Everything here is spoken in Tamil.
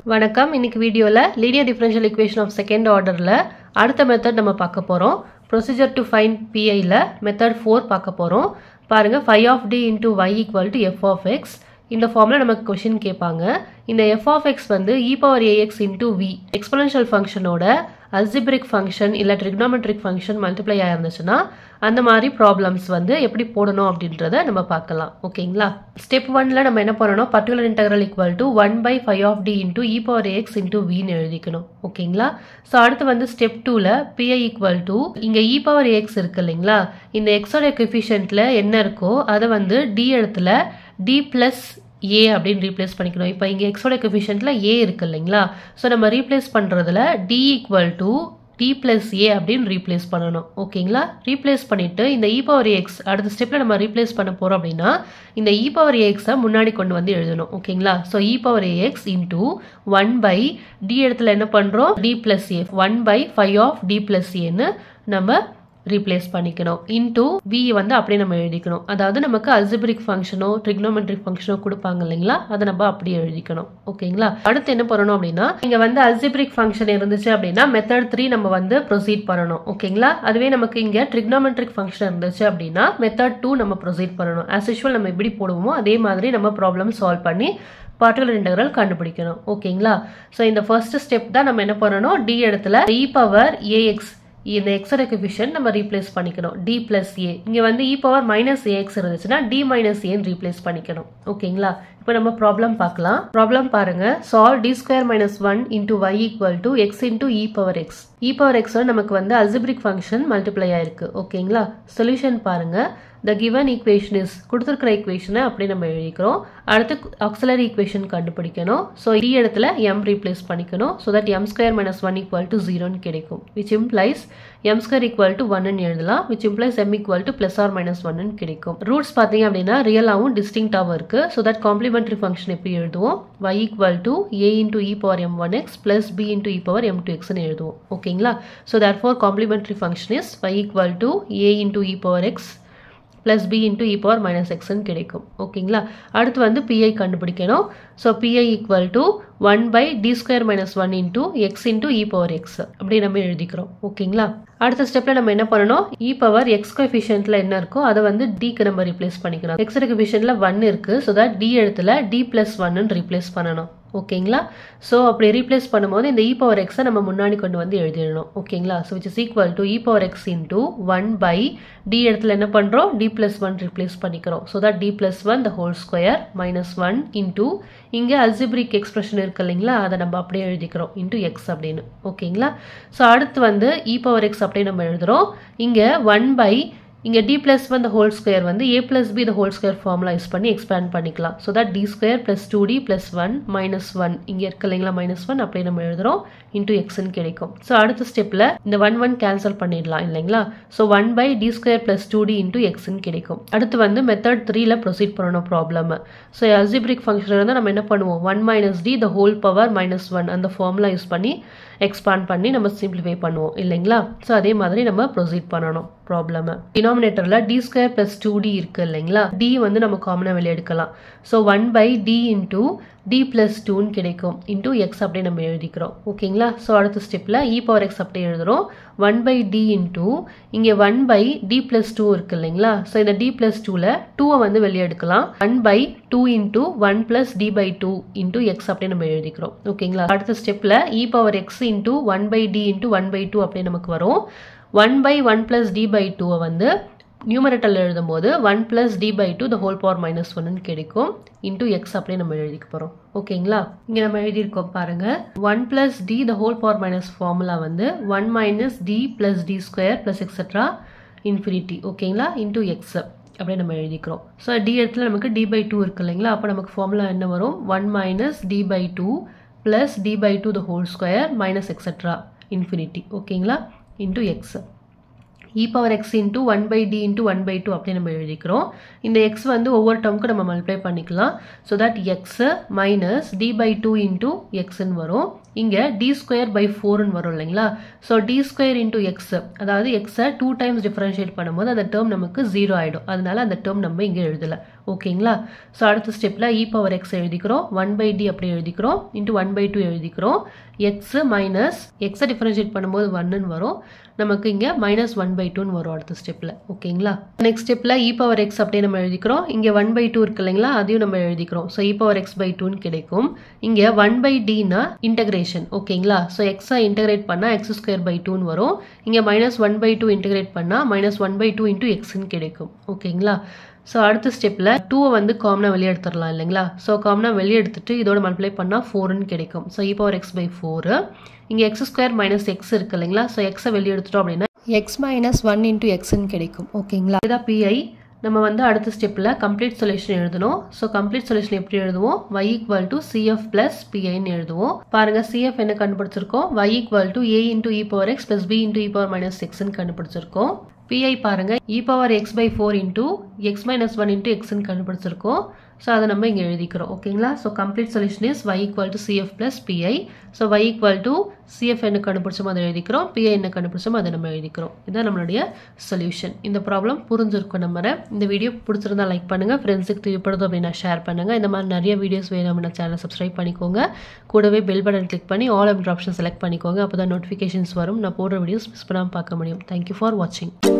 வணக்கம் இன்னைக்கு வீடியோவில் linear differential equation of second ஆர்டரில் அடுத்த மெத்தட் நம்ம பார்க்க போகிறோம் ப்ரொசீஜர் டு ஃபைன் பிஐயில் மெத்தட் ஃபோர் பார்க்க போகிறோம் பாருங்கள் five of D into y equal to f of x இந்த ஃபார்மில் நமக்கு கொஷின் கேட்பாங்க இந்த எஃப் ஆஃப் எக்ஸ் வந்து e power a x into V exponential ஃபங்க்ஷனோட அல்ஜிப்ரிக் ஃபங்க்ஷன் இல்லை ட்ரிக்னாமெட்ரிக் ஃபங்க்ஷன் மல்டிப்ளை ஆயிருந்துச்சுன்னா அந்த மாதிரி ப்ராப்ளம்ஸ் வந்து எப்படி போடணும் அப்படின்றத நம்ம பார்க்கலாம் ஓகேங்களா ஸ்டெப் ஒன்ல நம்ம என்ன பண்ணணும் particular integral equal to one by five of D into e power x into வின்னு எழுதிக்கணும் ஓகேங்களா ஸோ அடுத்து வந்து ஸ்டெப் டூவில் பிஐ ஈக்குவல் டு இங்கே இ பவர் எக்ஸ் இருக்கு இல்லைங்களா இந்த எக்ஸோட கொஃபிஷியன்ட்ல என்ன இருக்கோ அதை வந்து டி இடத்துல டி பிளஸ் ஏ அப்படின்னு ரீப்ளேஸ் பண்ணிக்கணும் இப்போ இங்கே எக்ஸோட கொஃபிஷியன்ட்ல ஏ இருக்கு இல்லைங்களா ஸோ நம்ம ரீப்ளேஸ் பண்ணுறதுல D equal to D plus a அப்படின்னு ரீப்ளேஸ் பண்ணணும் ஓகேங்களா ரீப்ளேஸ் பண்ணிட்டு இந்த இ பவர் எக்ஸ் அடுத்த ஸ்டெப்பில் நம்ம ரீப்ளேஸ் பண்ண போகிறோம் அப்படின்னா இந்த இ பவர் எக்ஸை முன்னாடி கொண்டு வந்து எழுதணும் ஓகேங்களா so e power x into one by D இடத்துல என்ன பண்ணுறோம் D plus a one by five of D plus ஏன்னு நம்ம ரீப்ளேஸ் பண்ணிக்கணும் இன்டூ வி வந்து அப்படியே நம்ம எழுதிக்கணும் அதாவது நமக்கு அல்ஜிபிரிக் ஃபங்க்ஷனோ ட்ரிக்னோமெட்ரிக் ஃபங்க்ஷனோ கொடுப்பாங்க இல்லைங்களா அதை நம்ம அப்படியே எழுதிக்கணும் ஓகேங்களா அடுத்து என்ன பண்ணணும் அப்படின்னா இங்க வந்து அல்ஜிபிரிக் ஃபங்க்ஷன் இருந்துச்சு அப்படின்னா மெத்தட் த்ரீ நம்ம வந்து ப்ரொசீட் பண்ணணும் ஓகேங்களா அதுவே நமக்கு இங்க ட்ரிக்னோமெட்ரிக் ஃபங்க்ஷன் இருந்துச்சு அப்படின்னா மெத்தட் டூ நம்ம ப்ரொசீட் பண்ணணும் ஆஸ் யூஷுவல் நம்ம எப்படி போடுவோமோ அதே மாதிரி நம்ம ப்ராப்ளம் சால்வ் பண்ணி பர்டிகுலர் இன்டெக்ரல் கண்டுபிடிக்கணும் ஓகேங்களா ஸோ இந்த ஃபர்ஸ்ட் ஸ்டெப் தான் நம்ம என்ன பண்ணணும் டி இடத்துல இ பவர் ஏஎக்ஸ் இந்த எக்ஸோட கொஃபிஷியன்ட் நம்ம ரீப்ளேஸ் பண்ணிக்கணும் டி பிளஸ் ஏ இங்கே வந்து இ பவர் மைனஸ் ஏஎக்ஸ் இருந்துச்சுன்னா டி மைனஸ் ஏன்னு ரீப்ளேஸ் பண்ணிக்கணும் ஓகேங்களா இப்போ நம்ம ப்ராப்ளம் பார்க்கலாம் ப்ராப்ளம் பாருங்க solve D square minus one into y equal to x into e power x e power எக்ஸோட நமக்கு வந்து அல்ஜிபிரிக் ஃபங்க்ஷன் மல்டிப்ளை ஆயிருக்கு ஓகேங்களா சொல்யூஷன் பாருங்க த கிவன் ஈக்குவேஷன் இஸ் கொடுத்துருக்கிற ஈக்குவேஷனை அப்படியே நம்ம எழுதிக்கிறோம் அடுத்து ஆக்சிலரி ஈக்குவேஷன் கண்டுபிடிக்கணும் ஸோ டி இடத்துல எம் ரீப்ளேஸ் பண்ணிக்கணும் so that m square minus one equal to ஜீரோன்னு கிடைக்கும் which implies m square equal to ஒன்னு எழுதலாம் which implies m equal to plus or minus ஒன்னு கிடைக்கும் ரூட்ஸ் பார்த்தீங்க அப்படின்னா ரியலாகவும் டிஸ்டிங்டாகவும் இருக்கு ஸோ தட் காம்ப்ளிமெண்ட்ரி ஃபங்க்ஷன் எப்படி எழுதுவோம் y equal to a into e power m one x plus b into e power m two எக்ஸ்னு எழுதுவோம் ஓகேங்களா so therefore complementary function is y equal to a into e power x plus b into e power minus எக்ஸ்ன்னு கிடைக்கும் ஓகேங்களா அடுத்து வந்து பிஐ கண்டுபிடிக்கணும் so PI equal to one by D square minus one into x into e power x அப்படி நம்ம எழுதிக்கிறோம் ஓகேங்களா அடுத்த ஸ்டெப்ல நம்ம என்ன பண்ணணும் இ பவர் எக்ஸ் கோஎஃபிஷியன்ட்ல என்ன இருக்கோ அதை வந்து டிக்கு நம்ம ரீப்ளேஸ் பண்ணிக்கணும் எக்ஸ் கோஎஃபிஷியன்ட்ல ஒன் இருக்கு ஸோ தட் டி இடத்துல டி பிளஸ் ஒன்னு ரீப்ளேஸ் பண்ணணும் ஓகேங்களா ஸோ அப்படி ரீப்ளேஸ் பண்ணும்போது இந்த இ பவர் எக்ஸை நம்ம முன்னாடி கொண்டு வந்து எழுதிடணும் ஓகேங்களா so which is equal to e power x into one by D இடத்துல என்ன பண்ணுறோம் டி பிளஸ் ஒன் ரீப்ளேஸ் பண்ணிக்கிறோம் so that D plus one the whole square minus one into இங்கே அல்ஜிப்ரிக் எக்ஸ்பிரஷன் இருக்கு இல்லைங்களா அதை நம்ம அப்படியே எழுதிக்கிறோம் இன்டூ எக்ஸ் அப்படின்னு ஓகேங்களா ஸோ அடுத்து வந்து இ பவர் எக்ஸ் அப்படியே நம்ம எழுதுகிறோம் இங்கே ஒன் பை இங்கே D plus one the whole square வந்து a plus b the whole square formula use பண்ணி எக்ஸ்பேண்ட் பண்ணிக்கலாம் so that D square plus two D plus one minus one இங்கே இருக்கு இல்லைங்களா மைனஸ் ஒன் அப்படியே நம்ம எழுதுறோம் இன்டூ எக்ஸ்ன்னு கிடைக்கும் ஸோ அடுத்த ஸ்டெப்பில் இந்த ஒன் ஒன் கேன்சல் பண்ணிடலாம் இல்லைங்களா so one by D square plus two D into எக்ஸ்ன்னு கிடைக்கும் அடுத்து வந்து மெத்தட் த்ரீல ப்ரொசீட் பண்ணணும் ப்ராப்ளம் ஸோ அல்ஜிப்ரிக் ஃபங்க்ஷன் இருந்தால் நம்ம என்ன பண்ணுவோம் one minus D the whole power minus one அந்த ஃபார்முலா யூஸ் பண்ணி எக்ஸ்பாண்ட் பண்ணி நம்ம சிம்பிளிஃபை பண்ணுவோம் இல்லைங்களா ஸோ அதே மாதிரி நம்ம ப்ரொசீட் பண்ணணும் ப்ராப்ளம் டினாமினேட்டரில் D square plus two D இருக்கு இல்லைங்களா டி வந்து நம்ம காமனாக வெளியே எடுக்கலாம் so one by D into D plus டூன்னு கிடைக்கும் இன்டூ எக்ஸ் அப்படியே நம்ம எழுதிக்கிறோம் ஓகேங்களா ஸோ அடுத்த ஸ்டெப்பில் இ பவர் எக்ஸ் அப்படியே எழுதுகிறோம் ஒன் பை டி இன்டூ இங்கே one by D plus two இருக்கு இல்லைங்களா ஸோ இந்த டி பிளஸ் டூவில் டூவை வந்து வெளியே எடுக்கலாம் one by two into one plus D by two into x அப்படியே நம்ம எழுதிக்கிறோம் ஓகேங்களா அடுத்த ஸ்டெப்பில் e power x into one by D into one by two அப்படியே நமக்கு வரும் one by one plus D by டூவை வந்து நியூமரேட்டரில் எழுதும்போது one plus D by two the whole power minus ஒன்னு கிடைக்கும் இன்டூ எக்ஸ் அப்படியே நம்ம எழுதிக்க போகிறோம் ஓகேங்களா இங்கே நம்ம எழுதியிருக்கோம் பாருங்க one plus D the whole power minus formula வந்து one minus D plus D square plus extra infinity ஓகேங்களா இன்டூ எக்ஸ் அப்படியே நம்ம எழுதிக்கிறோம் ஸோ டி இடத்துல நமக்கு டி பை டூ இருக்கு இல்லைங்களா அப்போ நமக்கு ஃபார்முலா என்ன வரும் one minus D by two plus D by two the whole square minus extra infinity ஓகேங்களா into x e power x into one by D into one by two அப்படி நம்ம எழுதிக்கிறோம் இந்த எக்ஸ் வந்து ஒவ்வொரு டேர்முக்கு நம்ம மல்டிப்ளை பண்ணிக்கலாம் so that x minus D by two into எக்ஸ்ன்னு வரும் இங்கே டி ஸ்கொயர் பை ஃபோர்னு வரும் இல்லைங்களா so D square into x அதாவது எக்ஸை டூ டைம்ஸ் டிஃபரன்ஷியேட் பண்ணும்போது அந்த டேர்ம் நமக்கு ஜீரோ ஆகிடும் அதனால அந்த டேர்ம் நம்ம இங்கே எழுதலை ஓகேங்களா ஸோ அடுத்த ஸ்டெப்பில் இ பவர் எக்ஸ் எழுதிக்கிறோம் ஒன் பை டி அப்படி எழுதிக்கிறோம் இன்ட்டு ஒன் பை டூ எழுதிக்கிறோம் எக்ஸ் மைனஸ் எக்ஸை டிஃபரன்ஷியேட் பண்ணும்போது ஒன்னுன்னு வரும் நமக்கு இங்கே மைனஸ் ஒன் பை டூன்னு வரும் அடுத்த ஸ்டெப்பில் ஓகேங்களா நெக்ஸ்ட் ஸ்டெப்பில் இ பவர் எக்ஸ் அப்படியே நம்ம எழுதிக்கிறோம் இங்கே ஒன் பை டூ இருக்கு இல்லைங்களா அதையும் நம்ம எழுதிக்கிறோம் so e power x by டூன்னு கிடைக்கும் இங்கே ஒன் பை டினா இன்டகிரேஷன் ஓகேங்களா ஸோ எக்ஸை இன்டகிரேட் பண்ணால் எக்ஸ் ஸ்கொயர் பை டூன்னு வரும் இங்கே minus one by two integrate பண்ணால் minus one by two into எக்ஸ்ன்னு கிடைக்கும் ஓகேங்களா ஸோ அடுத்த ஸ்டெப்பில் டூவை வந்து காமனாக வெளியே எடுத்துடலாம் இல்லைங்களா ஸோ காமனாக வெளியே எடுத்துட்டு இதோட மல்டிப்ளை பண்ணால் ஃபோர்னு கிடைக்கும் so e power x by four இங்கே எக்ஸ் ஸ்கொயர் மைனஸ் எக்ஸ் இருக்கு இல்லைங்களா ஸோ எக்ஸை வெளியே எடுத்துட்டோம் அப்படின்னா எக்ஸ் மைனஸ் ஒன் இன்டூ எக்ஸ்ன்னு கிடைக்கும் ஓகேங்களா இதான் பிஐ நம்ம வந்து அடுத்த ஸ்டெப்பில் கம்ப்ளீட் சொல்யூஷன் எழுதணும் ஸோ கம்ப்ளீட் சொல்யூஷன் எப்படி எழுதுவோம் y equal to CF plus பிஐன்னு எழுதுவோம் பாருங்க சிஎஃப் என்ன கண்டுபிடிச்சிருக்கோம் y equal to a into e power x plus b into e power minus சிக்ஸ்ன்னு கண்டுபிடிச்சிருக்கோம் பிஐ பாருங்க e power x by four into x minus one into எக்ஸ்ன்னு கண்டுபிடிச்சிருக்கோம் ஸோ அதை நம்ம இங்கே எழுதிக்கிறோம் ஓகேங்களா so complete solution is y equal to CF plus PI so y equal to CF என்ன கண்டுபிடிச்சோமோ அதை எழுதிக்கிறோம் பிஐ என்ன கண்டுபிடிச்சோமோ அதை நம்ம எழுதிக்கிறோம் இதுதான் நம்மளுடைய சொல்யூஷன் இந்த ப்ராப்ளம் புரிஞ்சிருக்கும் நம்ம இந்த வீடியோ பிடிச்சிருந்தா லைக் பண்ணுங்கள் ஃப்ரெண்ட்ஸுக்கு தேவைப்படுது அப்படின்னா ஷேர் பண்ணுங்கள் இந்த மாதிரி நிறைய வீடியோஸ் வேணும் அப்படின்னா சேனலை சப்ஸ்கிரைப் பண்ணிக்கோங்க கூடவே பெல் பட்டன் கிளிக் பண்ணி ஆல் அப்படின்ற ஆப்ஷன் செலக்ட் பண்ணிக்கோங்க அப்போ தான் நோட்டிஃபிகேஷன்ஸ் வரும் நான் போடுற வீடியோஸ் மிஸ் பண்ணாமல் பார்க்க முடியும் தேங்க்யூ ஃபார் வாட்சிங்